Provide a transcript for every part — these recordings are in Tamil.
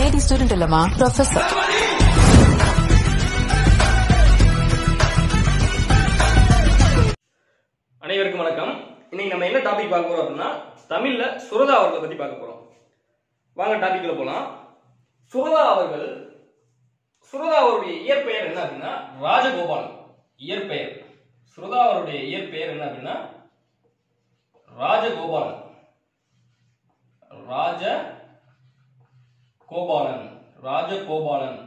ஐஐடி ஸ்டூடெண்ட் இல்லம்மா ப்ரொஃபசர் அனைவருக்கும் வணக்கம் இன்னைக்கு நம்ம என்ன டாபிக் பார்க்க போறோம் அப்படின்னா தமிழ்ல சுரதா அவர்களை பத்தி பார்க்க போறோம் வாங்க டாபிக்ல போலாம் சுரதா அவர்கள் சுரதா அவருடைய இயற்பெயர் என்ன அப்படின்னா ராஜகோபாலன் இயற்பெயர் சுரதா அவருடைய இயற்பெயர் என்ன அப்படின்னா ராஜகோபாலன் ராஜ கோபாலன் ராஜகோபாலன்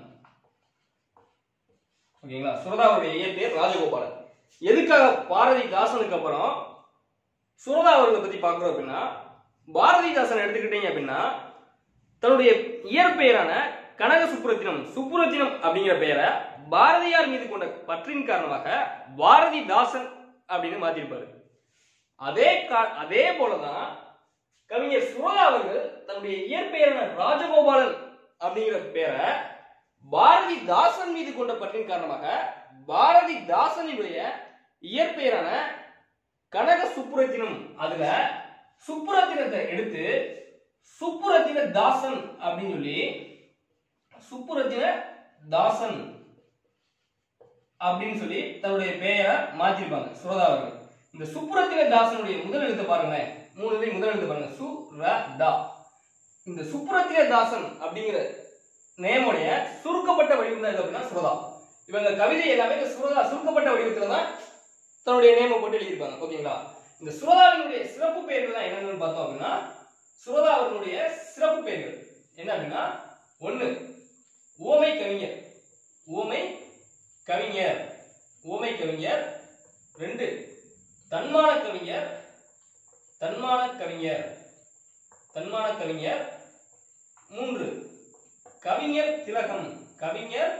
ஓகேங்களா சுரதாவுடைய இயற்பெயர் ராஜகோபாலன் எதுக்காக பாரதிதாசனுக்கு அப்புறம் சுரதா அவர்களை பத்தி பார்க்கிறோம் அப்படின்னா பாரதிதாசன் எடுத்துக்கிட்டீங்க அப்படின்னா தன்னுடைய இயற்பெயரான கனக சுப்புரத்தினம் சுப்புரத்தினம் அப்படிங்கிற பெயரை பாரதியார் மீது கொண்ட பற்றின் காரணமாக பாரதிதாசன் அப்படின்னு மாத்திருப்பாரு அதே கா- அதே போலதான் கவிஞர் சுரதா அவர்கள் தன்னுடைய இயற்பெயரான ராஜகோபாலன் அப்படிங்கிற பெயரை பாரதிதாசன் மீது கொண்ட பற்றின் காரணமாக பாரதிதாசனுடைய இயற்பெயரான கனக சுப்புரத்தினம் அதுல சுப்புரத்தினத்தை எடுத்து சுப்புரத்தின தாசன் அப்படின்னு சொல்லி சுப்புரத்தின தாசன் அப்படின்னு சொல்லி தன்னுடைய பெயரை மாத்திருப்பாங்க சுரதா அவர்கள் இந்த சுப்புரத்தின தாசனுடைய முதல் எழுத்து பாருங்களேன் மூணு எழுத்து முதல் எழுத்து பாருங்க சு ர தா இந்த சுப்புரத்தின தாசன் அப்படிங்கிற நேமுடைய சுருக்கப்பட்ட வடிவம் தான் இது அப்படின்னா சுரதா இவங்க கவிதை எல்லாமே இந்த சுரதா சுருக்கப்பட்ட வடிவத்துல தான் தன்னுடைய நேம போட்டு எழுதியிருப்பாங்க ஓகேங்களா இந்த சுரதாவினுடைய சிறப்பு பெயர்கள் தான் என்னென்னு பார்த்தோம் அப்படின்னா சுரதா அவர்களுடைய சிறப்பு பெயர்கள் என்ன அப்படின்னா ஒண்ணு ஓமை கவிஞர் ஓமை கவிஞர் ஓமை கவிஞர் ரெண்டு தன்மான கவிஞர் தன்மான கவிஞர் தன்மான கவிஞர் மூன்று கவிஞர் திலகம் கவிஞர்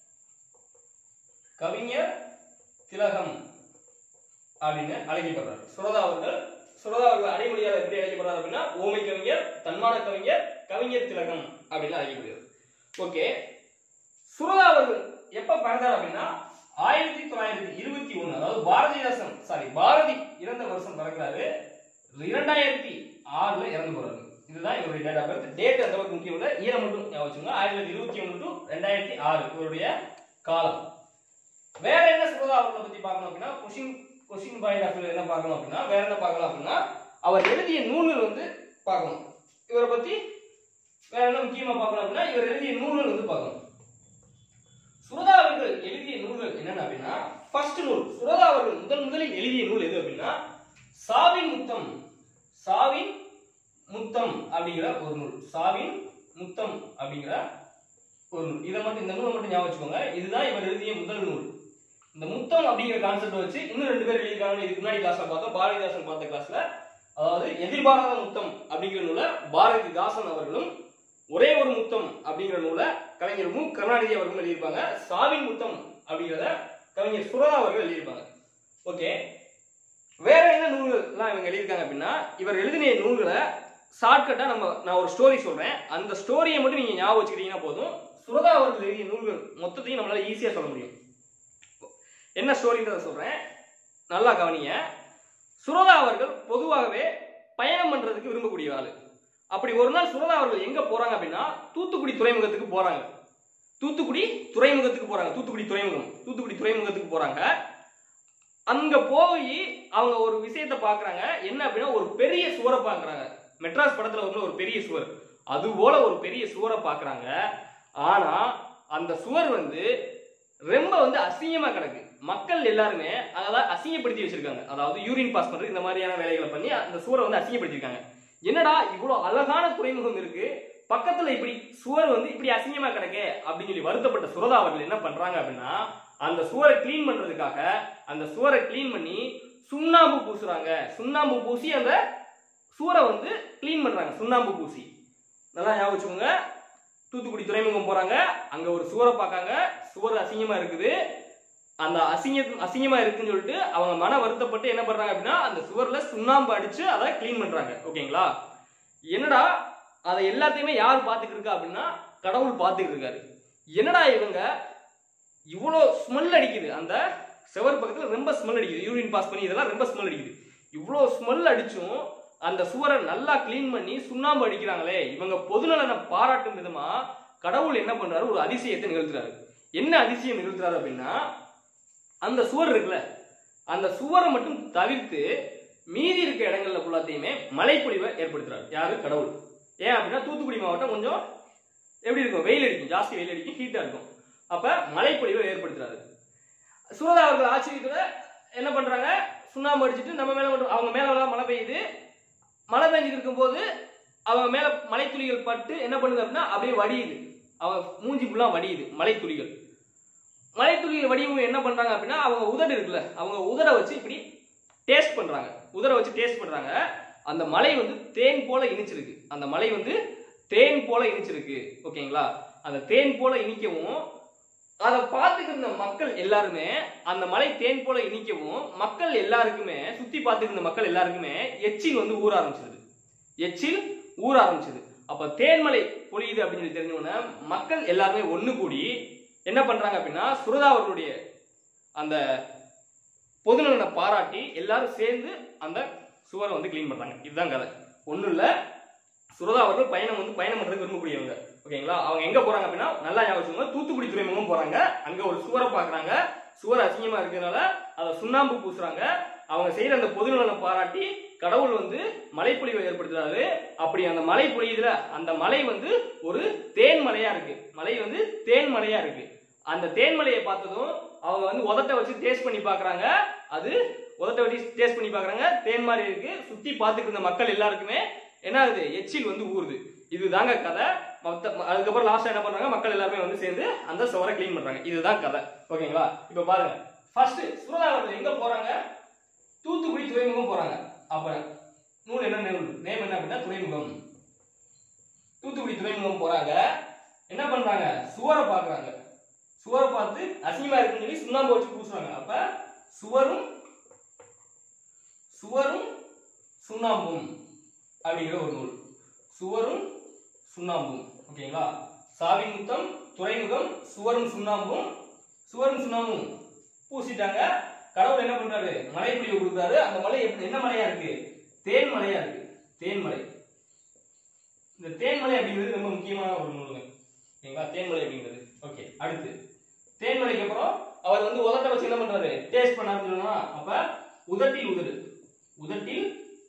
கவிஞர் திலகம் அப்படின்னு அழைக்கப்படுறார் சுரதா அவர்கள் சுரதா அவர்கள் அடைமொழியால் எப்படி அழைக்கப்படுறார் அப்படின்னா ஓமை கவிஞர் தன்மான கவிஞர் கவிஞர் திலகம் அப்படின்னு அழைக்கப்படுகிறது ஓகே சுரதா அவர்கள் எப்ப பிறந்தார் அப்படின்னா ஆயிரத்தி தொள்ளாயிரத்தி இருபத்தி ஒண்ணு அதாவது பாரதிதாசன் சாரி பாரதி இறந்த வருஷம் பிறக்கிறாரு இரண்டாயிரத்தி ஆறுல இறந்து போறாரு இதுதான் இவருடைய டேட் ஆஃப் பர்த் டேட் அந்த அளவுக்கு முக்கியம் இல்லை ஈரம் மட்டும் ஞாபகம் வச்சுக்கோங்க ஆயிரத்தி தொள்ளாயிரத்தி இருபத்தி ஒன்று டு ரெண்டாயிரத்தி ஆறு இவருடைய காலம் வேற என்ன சுரதா அவர்களை பத்தி பார்க்கணும் அப்படின்னா கொஷின் கொஷின் பாயிண்ட் ஆஃப் என்ன பார்க்கணும் அப்படின்னா வேற என்ன பார்க்கலாம் அப்படின்னா அவர் எழுதிய நூல்கள் வந்து பார்க்கணும் இவரை பத்தி வேற என்ன முக்கியமா பார்க்கணும் அப்படின்னா இவர் எழுதிய நூல்கள் வந்து பார்க்கணும் சுரதா அவர்கள் எழுதிய நூல்கள் என்னென்ன அப்படின்னா ஃபர்ஸ்ட் நூல் சுரதா அவர்கள் முதல் முதலில் எழுதிய நூல் எது அப்படின்னா சாவின் முத்தம் சாவின் முத்தம் அப்படிங்கிற ஒரு நூல் சாவின் முத்தம் அப்படிங்கிற ஒரு நூல் இதை மட்டும் இந்த நூலை மட்டும் ஞாபகம் வச்சுக்கோங்க இதுதான் இவர் எழுதிய முதல் நூல் இந்த முத்தம் அப்படிங்கிற கான்செப்ட் வச்சு இன்னும் ரெண்டு பேர் எழுதியிருக்காங்க இதுக்கு முன்னாடி கிளாஸ்ல பார்த்தோம் பாரதிதாசன் பார்த்த கிளாஸ்ல அதாவது எதிர்பாராத முத்தம் அப்படிங்கிற நூலை பாரதிதாசன் அவர்களும் ஒரே ஒரு முத்தம் அப்படிங்கிற நூலை கலைஞர் மு கருணாநிதி அவர்களும் எழுதியிருப்பாங்க சாவின் முத்தம் அப்படிங்கிறத கவிஞர் சுரதா அவர்கள் எழுதியிருப்பாங்க ஓகே வேற என்ன நூல்கள்லாம் இவங்க எழுதியிருக்காங்க அப்படின்னா இவர் எழுதின நூல்களை ஷார்ட்கட்டா நம்ம நான் ஒரு ஸ்டோரி சொல்றேன் அந்த ஸ்டோரியை மட்டும் நீங்க ஞாபகம் வச்சுக்கிட்டீங்கன்னா போதும் சுரதா அவர்கள் எழுதிய நூல்கள் மொத்தத்தையும் நம்மளால ஈஸியா சொல்ல முடியும் என்ன ஸ்டோரின்றத சொல்றேன் நல்லா கவனிங்க சுரதா அவர்கள் பொதுவாகவே பயணம் பண்றதுக்கு விரும்பக்கூடிய ஆளு அப்படி ஒரு நாள் சுரதா அவர்கள் எங்க போறாங்க அப்படின்னா தூத்துக்குடி துறைமுகத்துக்கு போறாங்க தூத்துக்குடி துறைமுகத்துக்கு போறாங்க தூத்துக்குடி துறைமுகம் தூத்துக்குடி துறைமுகத்துக்கு போறாங்க அங்க போய் அவங்க ஒரு விஷயத்தை பாக்குறாங்க என்ன அப்படின்னா ஒரு பெரிய சுவரை பாக்குறாங்க மெட்ராஸ் படத்துல வந்து ஒரு பெரிய சுவர் அது போல ஒரு பெரிய சுவரை பாக்குறாங்க ஆனா அந்த சுவர் வந்து ரொம்ப வந்து அசிங்கமா கிடக்கு மக்கள் எல்லாருமே அதெல்லாம் அசிங்கப்படுத்தி வச்சிருக்காங்க அதாவது யூரின் பாஸ் பண்றது இந்த மாதிரியான வேலைகளை பண்ணி அந்த சுவரை வந்து அசிங்கப்படுத்திருக்காங்க என்னடா இவ்வளவு அழகான துறைமுகம் இருக்கு பக்கத்துல இப்படி சுவர் வந்து இப்படி அசிங்கமா கிடக்கே அப்படின்னு சொல்லி வருத்தப்பட்ட சுரதா அவர்கள் என்ன பண்றாங்க அப்படின்னா அந்த சுவரை க்ளீன் பண்றதுக்காக அந்த சுவரை க்ளீன் பண்ணி சுண்ணாம்பு பூசுறாங்க சுண்ணாம்பு பூசி அந்த சுவரை வந்து க்ளீன் பண்றாங்க சுண்ணாம்பு பூசி நல்லா ஞாபகம் வச்சுக்கோங்க தூத்துக்குடி துறைமுகம் போறாங்க அங்க ஒரு சுவரை பார்க்காங்க சுவர் அசிங்கமா இருக்குது அந்த அசிங்க அசிங்கமா இருக்குன்னு சொல்லிட்டு அவங்க மன வருத்தப்பட்டு என்ன பண்றாங்க அப்படின்னா அந்த சுவர்ல சுண்ணாம்பு அடிச்சு அதை க்ளீன் பண்றாங்க ஓகேங்களா என்னடா அதை எல்லாத்தையுமே யார் பார்த்துட்டு இருக்கா அப்படின்னா கடவுள் பார்த்துட்டு இருக்காரு என்னடா இவங்க இவ்வளோ ஸ்மெல் அடிக்குது அந்த செவர் பக்கத்துல ரொம்ப ஸ்மெல் அடிக்குது யூரின் பாஸ் பண்ணி இதெல்லாம் ரொம்ப ஸ்மெல் அடிக்குது இவ்வளோ ஸ்மெல் அடிச்சும் அந்த சுவரை நல்லா க்ளீன் பண்ணி சுண்ணாம்பு அடிக்கிறாங்களே இவங்க பொதுநலனை பாராட்டும் விதமா கடவுள் என்ன பண்றாரு ஒரு அதிசயத்தை நிகழ்த்துறாரு என்ன அதிசயம் நிகழ்த்துறாரு அப்படின்னா அந்த சுவர் இருக்குல்ல அந்த சுவரை மட்டும் தவிர்த்து மீதி இருக்க இடங்கள்ல ஃபுல்லாத்தையுமே மழைப்பொழிவை ஏற்படுத்துறாரு யாரு கடவுள் ஏன் அப்படின்னா தூத்துக்குடி மாவட்டம் கொஞ்சம் எப்படி இருக்கும் வெயில் அடிக்கும் ஜாஸ்தி வெயில் அடிக்கும் ஹீட்டா இருக்கும் அப்ப மழைப்பொழிவை ஏற்படுத்துறாரு சுரதா அவர்கள் ஆச்சரியத்துல என்ன பண்றாங்க சுண்ணாம்பு அடிச்சிட்டு நம்ம மேல மட்டும் அவங்க மேல எல்லாம் மழை பெய்யுது மழை பெஞ்சிட்டு இருக்கும்போது அவங்க மேல மலைத்துளிகள் பட்டு என்ன பண்ணுது அப்படின்னா அப்படியே வடியுது அவங்க மூஞ்சி ஃபுல்லா வடியுது மலைத்துளிகள் மலைத்துளிகள் வடிவும் என்ன பண்றாங்க அப்படின்னா அவங்க உதடு இருக்குல்ல அவங்க உதட வச்சு இப்படி டேஸ்ட் பண்றாங்க உதட வச்சு டேஸ்ட் பண்றாங்க அந்த மலை வந்து தேன் போல இனிச்சிருக்கு அந்த மலை வந்து தேன் போல இனிச்சிருக்கு ஓகேங்களா அந்த தேன் போல இனிக்கவும் அதை பார்த்துக்கிட்டு இருந்த மக்கள் எல்லாருமே அந்த மலை தேன் போல இனிக்கவும் மக்கள் எல்லாருக்குமே சுத்தி பார்த்துக்கிட்டு இருந்த மக்கள் எல்லாருக்குமே எச்சில் வந்து ஊற ஆரம்பிச்சது எச்சில் ஊற ஆரம்பிச்சது அப்ப தேன்மலை பொழியுது அப்படின்னு சொல்லி தெரிஞ்ச உடனே மக்கள் எல்லாருமே ஒண்ணு கூடி என்ன பண்றாங்க அப்படின்னா சுரதா அவர்களுடைய அந்த பொதுநலனை பாராட்டி எல்லாரும் சேர்ந்து அந்த சுவரை வந்து க்ளீன் பண்றாங்க இதுதான் கதை ஒண்ணும் இல்ல சுரதா அவர்கள் பயணம் வந்து பயணம் பண்றதுக்கு விரும்பக்கூடியவங்க ஓகேங்களா அவங்க எங்க போறாங்க அப்படின்னா நல்லா ஞாபகம் வச்சுக்கோங்க தூத்துக்குடி துறைமுகம் போறாங்க அங்க ஒரு சுவரை பாக்குறாங்க சுவர் அசிங்கமா இருக்கிறதுனால அதை சுண்ணாம்பு பூசுறாங்க அவங்க செய்யற அந்த பொதுநலனை பாராட்டி கடவுள் வந்து மலைப்பொழிவை ஏற்படுத்துறாரு அப்படி அந்த மலை பொழியுதுல அந்த மலை வந்து ஒரு தேன் மலையா இருக்கு மலை வந்து தேன் மலையா இருக்கு அந்த தேன் மலையை பார்த்ததும் அவங்க வந்து உதட்ட வச்சு டேஸ்ட் பண்ணி பார்க்கறாங்க அது உதட்ட வச்சு டேஸ்ட் பண்ணி பார்க்கறாங்க தேன் மாதிரி இருக்கு சுத்தி பார்த்துட்டு இருந்த மக்கள் எல்லாருக்குமே என்ன ஆகுது எச்சில் வந்து ஊறுது இதுதாங்க கதை மொத்த அதுக்கப்புறம் லாஸ்டா என்ன பண்றாங்க மக்கள் எல்லாருமே வந்து சேர்ந்து அந்த சுவரை க்ளீன் பண்றாங்க இதுதான் கதை ஓகேங்களா இப்ப பாருங்க ஃபர்ஸ்ட் சுரதா அவர்கள் எங்க போறாங்க தூத்துக்குடி துறைமுகம் போறாங்க அப்ப நூல் என்ன நேம் நேம் என்ன அப்படின்னா துறைமுகம் தூத்துக்குடி துறைமுகம் போறாங்க என்ன பண்றாங்க சுவரை பாக்குறாங்க சுவரை பார்த்து அசிங்கமா இருக்குன்னு சொல்லி சுண்ணாம்பு வச்சு பூசுறாங்க அப்ப சுவரும் சுவரும் சுண்ணாம்பும் அப்படிங்கிற ஒரு நூல் சுவரும் சுண்ணாம்பும் ஓகேங்களா சாவி முத்தம் துறைமுகம் சுவரும் சுண்ணாம்பும் சுவரும் சுண்ணாம்பும் பூசிட்டாங்க கடவுள் என்ன பண்றாரு மலை பிடிவு கொடுக்குறாரு அந்த மலை எப்படி என்ன மலையா இருக்கு தேன் மலையா இருக்கு தேன்மலை இந்த தேன்மலை அப்படிங்கிறது ரொம்ப முக்கியமான ஒரு நூலுங்க ஓகேங்களா தேன்மலை அப்படிங்கிறது ஓகே அடுத்து தேன்மலைக்கு அப்புறம் அவர் வந்து உதட்ட வச்சு என்ன பண்றாரு டேஸ்ட் பண்ண ஆரம்பிச்சோம்னா அப்ப உதட்டில் உதடு உதட்டில்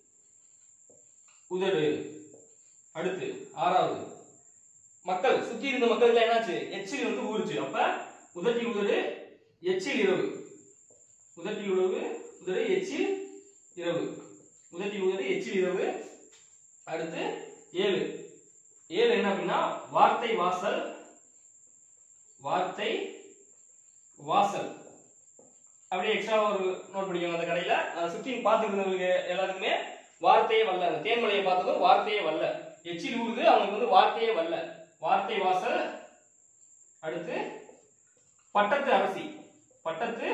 உதடு அடுத்து ஆறாவது மக்கள் சுத்தி இருந்த மக்களுக்கு என்னாச்சு எச்சில் வந்து ஊறுச்சு அப்ப உதட்டில் உதடு எச்சில் இரவு உதட்டில் உதவு உதடு எச்சில் இரவு உதட்டில் உதடு எச்சில் இரவு அடுத்து ஏழு ஏழு என்ன அப்படின்னா வார்த்தை வாசல் வார்த்தை வாசல் அப்படியே எக்ஸ்ட்ரா ஒரு நோட் படிக்கணும் அந்த கடையில அதை சுத்தி பார்த்துட்டு இருந்தவங்களுக்கு எல்லாருக்குமே வார்த்தையே வரல அந்த தேன்மலையை பார்த்ததும் வார்த்தையே வரல எச்சில் ஊறுது அவங்களுக்கு வந்து வார்த்தையே வரல வார்த்தை வாசல் அடுத்து பட்டத்து அரசி பட்டத்து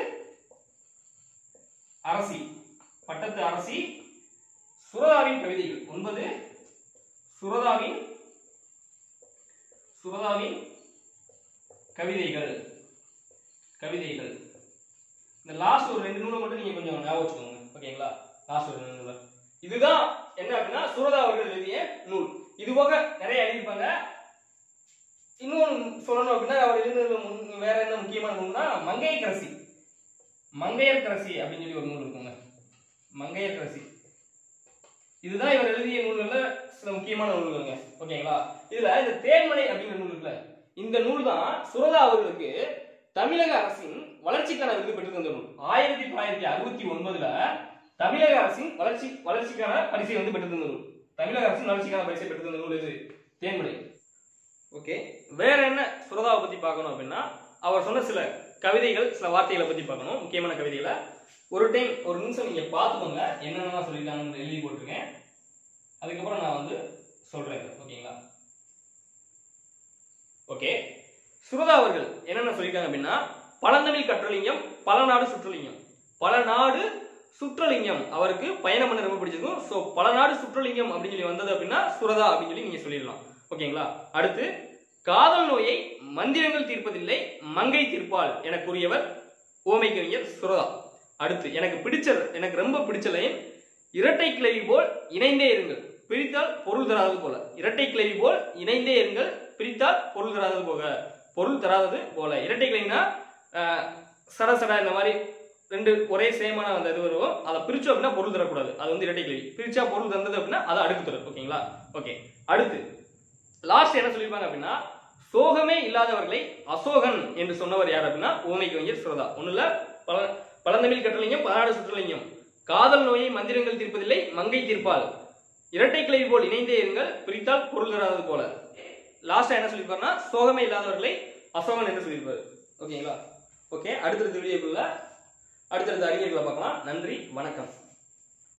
அரசி பட்டத்து அரசி சுரதாவின் கவிதைகள் ஒன்பது சுரதாவின் சுரதாவின் கவிதைகள் கவிதைகள் இந்த லாஸ்ட் ஒரு ரெண்டு நூலை மட்டும் நீங்க கொஞ்சம் ஞாபகம் வச்சுக்கோங்க ஓகேங்களா லாஸ்ட் ஒரு ரெண்டு நூலை இதுதான் என்ன அப்படின்னா சுரதா அவர்கள் எழுதிய நூல் இது போக நிறைய எழுதியிருப்பாங்க இன்னொன்று சொல்லணும் அப்படின்னா அவர் எழுதுனதுல முன் வேற என்ன முக்கியமான நூல்னா மங்கையர்கரசி மங்கையர்கரசி அப்படின்னு சொல்லி ஒரு நூல் இருக்குங்க மங்கையர்கரசி இதுதான் இவர் எழுதிய நூல்கள்ல சில முக்கியமான நூல்களுங்க ஓகேங்களா இதுல இந்த தேன்மலை அப்படிங்கிற நூல் இருக்குல்ல இந்த நூல் தான் சுரதா அவர்களுக்கு தமிழக அரசின் வளர்ச்சிக்கான விருது பெற்று தந்த நூல் ஆயிரத்தி தொள்ளாயிரத்தி அறுபத்தி ஒன்பதுல தமிழக அரசின் வளர்ச்சி வளர்ச்சிக்கான பரிசை வந்து பெற்று தந்த நூல் தமிழக அரசின் வளர்ச்சிக்கான பரிசை பெற்று தந்த நூல் இது தேன்மலை ஓகே வேற என்ன சுரதாவை பத்தி பார்க்கணும் அப்படின்னா அவர் சொன்ன சில கவிதைகள் சில வார்த்தைகளை பத்தி பார்க்கணும் முக்கியமான கவிதைகளை ஒரு டைம் ஒரு நிமிஷம் நீங்க பார்த்துக்கோங்க என்னென்னலாம் சொல்லியிருக்காங்கன்னு எழுதி போட்டிருக்கேன் அதுக்கப்புறம் நான் வந்து சொல்றேன் ஓகேங்களா ஓகே சுரதா அவர்கள் என்னென்ன சொல்லியிருக்காங்க அப்படின்னா பழந்தமிழ் கற்றலிங்கம் பல நாடு சுற்றலிங்கம் பல நாடு சுற்றலிங்கம் அவருக்கு பயணம் பண்ண ரொம்ப பிடிச்சிருக்கும் ஸோ பல நாடு சுற்றலிங்கம் அப்படின்னு சொல்லி வந்தது அப்படின்னா சுரதா அப்படின்னு சொல்லி நீங்க சொல்லிடலாம் ஓகேங்களா அடுத்து காதல் நோயை மந்திரங்கள் தீர்ப்பதில்லை மங்கை தீர்ப்பால் என கூறியவர் ஓமை கவிஞர் சுரதா அடுத்து எனக்கு பிடிச்ச எனக்கு ரொம்ப பிடிச்ச லைன் இரட்டை கிளவி போல் இணைந்தே இருங்கள் பிரித்தால் பொருள் தராது போல இரட்டை கிளவி போல் இணைந்தே இருங்கள் பிரித்தால் பொருள் தராதது போக பொருள் தராதது போல இரட்டை கிளைனா சட சட இந்த மாதிரி ரெண்டு ஒரே சேமான அந்த இது வரும் அதை பிரிச்சோம் அப்படின்னா பொருள் தரக்கூடாது அது வந்து இரட்டை கிளவி பிரிச்சா பொருள் தந்தது அப்படின்னா அதை அடுக்கு தரும் ஓகேங்களா ஓகே அடுத்து லாஸ்ட் என்ன சொல்லியிருப்பாங்க அப்படின்னா சோகமே இல்லாதவர்களை அசோகன் என்று சொன்னவர் யார் அப்படின்னா ஊமை கவிஞர் சுரதா ஒண்ணுல பல பழந்தமிழ் கட்டளையும் பதினாடு சுற்றுலையும் காதல் நோயை மந்திரங்கள் தீர்ப்பதில்லை மங்கை தீர்ப்பால் இரட்டை கிளவி போல் இணைந்தே இருங்கள் பிரித்தால் பொருள் தராதது போல லாஸ்டா என்ன சொல்லியிருப்பாருன்னா சோகமே இல்லாதவர்களை அசோகன் என்று சொல்லியிருப்பாரு ஓகேங்களா ஓகே அடுத்தடுத்த வீடியோக்குள்ள அடுத்தடுத்த அறிஞர்களை பார்க்கலாம் நன்றி வணக்கம்